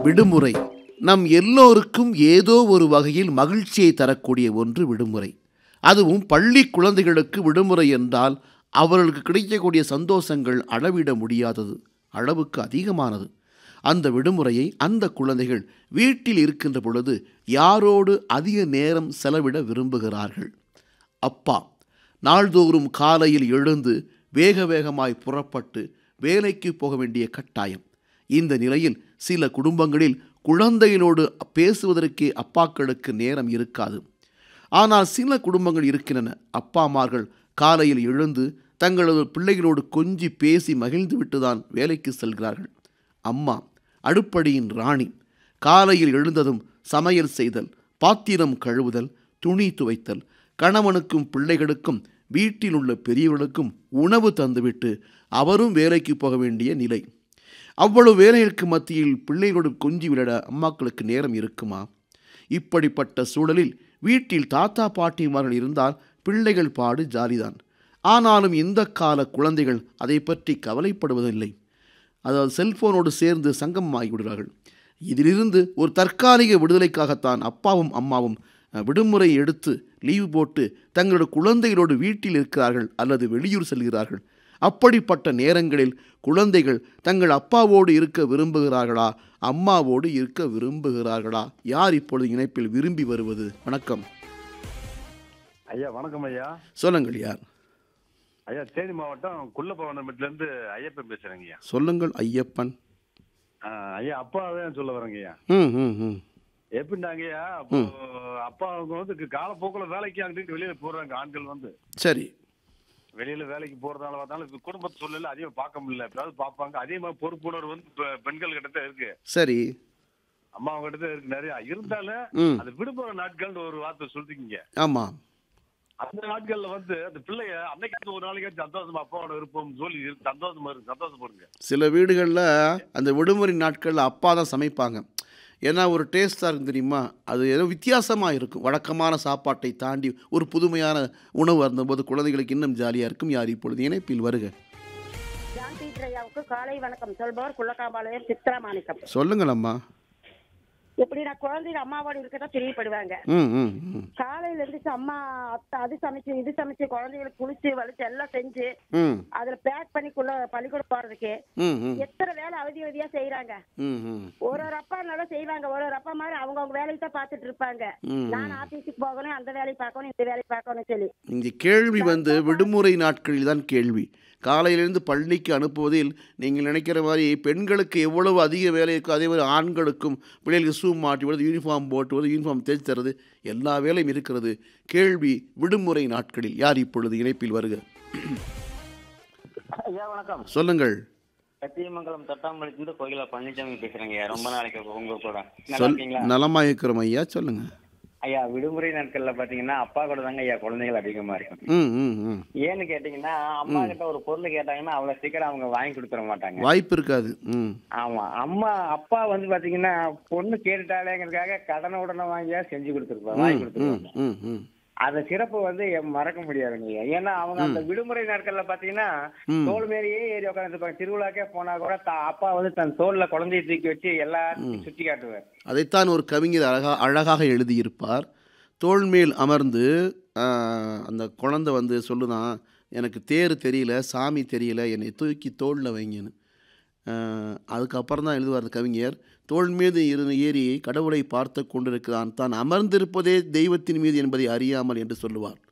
விடுமுறை நம் எல்லோருக்கும் ஏதோ ஒரு வகையில் மகிழ்ச்சியை தரக்கூடிய ஒன்று விடுமுறை அதுவும் பள்ளி குழந்தைகளுக்கு விடுமுறை என்றால் அவர்களுக்கு கிடைக்கக்கூடிய சந்தோஷங்கள் அளவிட முடியாதது அளவுக்கு அதிகமானது அந்த விடுமுறையை அந்த குழந்தைகள் வீட்டில் இருக்கின்ற பொழுது யாரோடு அதிக நேரம் செலவிட விரும்புகிறார்கள் அப்பா நாள்தோறும் காலையில் எழுந்து வேக வேகமாய் புறப்பட்டு வேலைக்கு போக வேண்டிய கட்டாயம் இந்த நிலையில் சில குடும்பங்களில் குழந்தைகளோடு பேசுவதற்கே அப்பாக்களுக்கு நேரம் இருக்காது ஆனால் சில குடும்பங்கள் இருக்கின்றன அப்பாமார்கள் காலையில் எழுந்து தங்களது பிள்ளைகளோடு கொஞ்சி பேசி மகிழ்ந்துவிட்டு தான் வேலைக்கு செல்கிறார்கள் அம்மா அடுப்படியின் ராணி காலையில் எழுந்ததும் சமையல் செய்தல் பாத்திரம் கழுவுதல் துணி துவைத்தல் கணவனுக்கும் பிள்ளைகளுக்கும் வீட்டில் உள்ள பெரியவர்களுக்கும் உணவு தந்துவிட்டு அவரும் வேலைக்கு போக வேண்டிய நிலை அவ்வளவு வேலைகளுக்கு மத்தியில் பிள்ளைகளோடு கொஞ்சி விளையாட அம்மாக்களுக்கு நேரம் இருக்குமா இப்படிப்பட்ட சூழலில் வீட்டில் தாத்தா பாட்டிமார்கள் இருந்தால் பிள்ளைகள் பாடு ஜாலிதான் ஆனாலும் இந்த கால குழந்தைகள் அதை பற்றி கவலைப்படுவதில்லை அதாவது செல்போனோடு சேர்ந்து சங்கமமாகி விடுகிறார்கள் இதிலிருந்து ஒரு தற்காலிக விடுதலைக்காகத்தான் அப்பாவும் அம்மாவும் அஹ், விடுமுறை எடுத்து லீவு போட்டு தங்களுடைய குழந்தைகளோடு வீட்டில் இருக்கிறார்கள் அல்லது வெளியூர் செல்கிறார்கள் அப்படிப்பட்ட நேரங்களில் குழந்தைகள் தங்கள் அப்பாவோடு இருக்க விரும்புகிறார்களா அம்மாவோடு இருக்க விரும்புகிறார்களா யார் இப்பொழுது இணைப்பில் விரும்பி வருவது வணக்கம் ஐயா வணக்கம் ஐயா சொல்லுங்கள் யார் ஐயா தேனி மாவட்டம் குள்ளப்பவனமேட்ல இருந்து ஐயப்பன் பேசுறேங்க ஐயா சொல்லுங்கள் ஐயப்பன் ஆ, ஐயா அப்பாவே சொல்ல வரேங்க ஐயா ம் ம் ம் எப்படின்னாங்க ஐயா அப்போ அப்பா அவங்க வந்து காலப்போக்குல வேலைக்கு அங்கிட்டு வெளியில போறாங்க ஆண்கள் வந்து சரி வெளியில வேலைக்கு போறதால பார்த்தாலும் இப்ப குடும்பத்தை சொல்லல அதிகம் பார்க்க முடியல எப்பயாவது பார்ப்பாங்க அதே மாதிரி பொறுப்புணர்வு வந்து பெ- பெண்கள் கிட்ட தான் இருக்கு சரி அம்மா கிட்ட தான் இருக்கு நிறைய இருந்தாலும் ம் அது விடுமுறை நாட்கள்னு ஒரு வார்த்தை சொல்லிருக்கீங்க ஆமாம் அந்த நாட்கள்ல வந்து அந்த பிள்ளைய அன்னைக்கு ஒரு நாளைக்கு சந்தோஷமா அப்பாவோட விருப்பம் சொல்லி இரு- சந்தோஷமா இருக்கு சந்தோஷப்படுங்க சில வீடுகளில் அந்த விடுமுறை நாட்களில் அப்பா தான் சமைப்பாங்க ஏன்னா ஒரு டேஸ்ட்டாக இருக்கும் தெரியுமா அது ஏதோ வித்தியாசமாக இருக்கும் வழக்கமான சாப்பாட்டை தாண்டி ஒரு புதுமையான உணவு இருந்தபோது குழந்தைகளுக்கு இன்னும் ஜாலியாக இருக்கும் யார் இப்பொழுது இணைப்பில் வருக ஜான் பீட்டர் ஐயாவுக்கு காலை வணக்கம் சொல்பவர் குள்ளக்காம்பாளையம் சித்ரா மாணிக்கம் சொல்லுங்கள் அம்மா எப்படி நான் குழந்தைங்க அம்மாவோட இருக்கதான் பிரியப்படுவாங்க ம் ம் ம் காலையில இருந்துச்சு அம்மா அத்தை அது சமைச்சு இது சமைச்சு குழந்தைங்களுக்கு குளிச்சு வலிச்சு எல்லாம் செஞ்சு ம் அதுல பேக் பண்ணி குள்ள பள்ளிக்கூடம் போறதுக்கு ம் ம் எத்தனை வேலை அவதி அவதியா செய்யறாங்க ம் ம் ஒரு ஒரு அப்பா நல்லா செய்வாங்க ஒரு ஒரு அப்பா மாதிரி அவங்க அவங்க வேலையை தான் பார்த்துட்டு இருப்பாங்க ம். நான் ஆபீஸுக்கு போகணும் அந்த வேலையை பார்க்கணும் இந்த வேலையை பார்க்கணும் சொல்லி இங்கே கேள்வி வந்து விடுமுறை நாட்களில் தான் கேள்வி காலையிலிருந்து பள்ளிக்கு அனுப்புவதில் நீங்கள் நினைக்கிற மாதிரி பெண்களுக்கு எவ்வளவு அதிக வேலை இருக்கோ அதே மாதிரி ஆண்களுக்கும் பிள்ளைகளுக்கு ஷூ மாட்டி விடுறது யூனிஃபார்ம் போட்டுவது யூனிஃபார்ம் தேய்ச்சி தருது எல்லா வேலையும் இருக்கிறது கேள்வி விடுமுறை நாட்களில் யார் இப்பொழுது இணைப்பில் வருக ஐயா வணக்கம் சொல்லுங்கள் சத்தியமங்கலம் தொட்டாம்பலத்திலிருந்து கோயிலா பழனிசாமி பேசுறேங்க ரொம்ப நாளைக்கு உங்க கூட நல்லா சொல் இருக்கீங்களா நலமா இருக்கிறோம் ஐயா சொல்லுங்க ஐயா விடுமுறை நாட்கள்ல பாத்தீங்கன்னா அப்பா கூட தாங்க ஐயா குழந்தைகள் அதிகமா இருக்கும் ம் ம் ம் ஏன்னு கேட்டீங்கன்னா அம்மா கிட்ட ஒரு பொருள் கேட்டாங்கன்னா அவ்வளவு சீக்கிரம் அவங்க வாங்கி கொடுத்துட மாட்டாங்க வாய்ப்பு இருக்காது ம் ஆமா அம்மா அப்பா வந்து பாத்தீங்கன்னா பொண்ணு கேட்டுட்டாலேங்கிறதுக்காக கடனை உடனே வாங்கியா செஞ்சு கொடுத்துருப்பாங்க வாங்கி ம் கொடுத்துருவாங்க ம் ம் அந்த சிறப்பு வந்து எ- மறக்க முடியாதுங்க ஐயா. ஏன்னா அவங்க அந்த விடுமுறை நாட்கள்ல பாத்தீங்கன்னா ம். தோல் மேலேயே ஏறி உட்காந்துருப்பாங்க திருவிழாக்கே போனா கூட தா- அப்பா வந்து தன் தோல்ல குழந்தைய தூக்கி வச்சு எல்லாத்தையும் சுத்தி காட்டுவார் அதைத்தான் ஒரு கவிஞர் அழகா அழகாக எழுதியிருப்பார் தோள் மேல் அமர்ந்து ஆஹ், அந்த குழந்தை வந்து சொல்லுதான் எனக்கு தேர் தெரியல சாமி தெரியல என்னை தூக்கி தோளில் வைங்கன்னு ஆஹ், அதுக்கப்புறம் தான் எழுதுவார் அந்த கவிஞர் தோள் மீது இரு ஏறி கடவுளை பார்த்து கொண்டிருக்கிறான் தான் அமர்ந்திருப்பதே தெய்வத்தின் மீது என்பதை அறியாமல் என்று சொல்லுவார்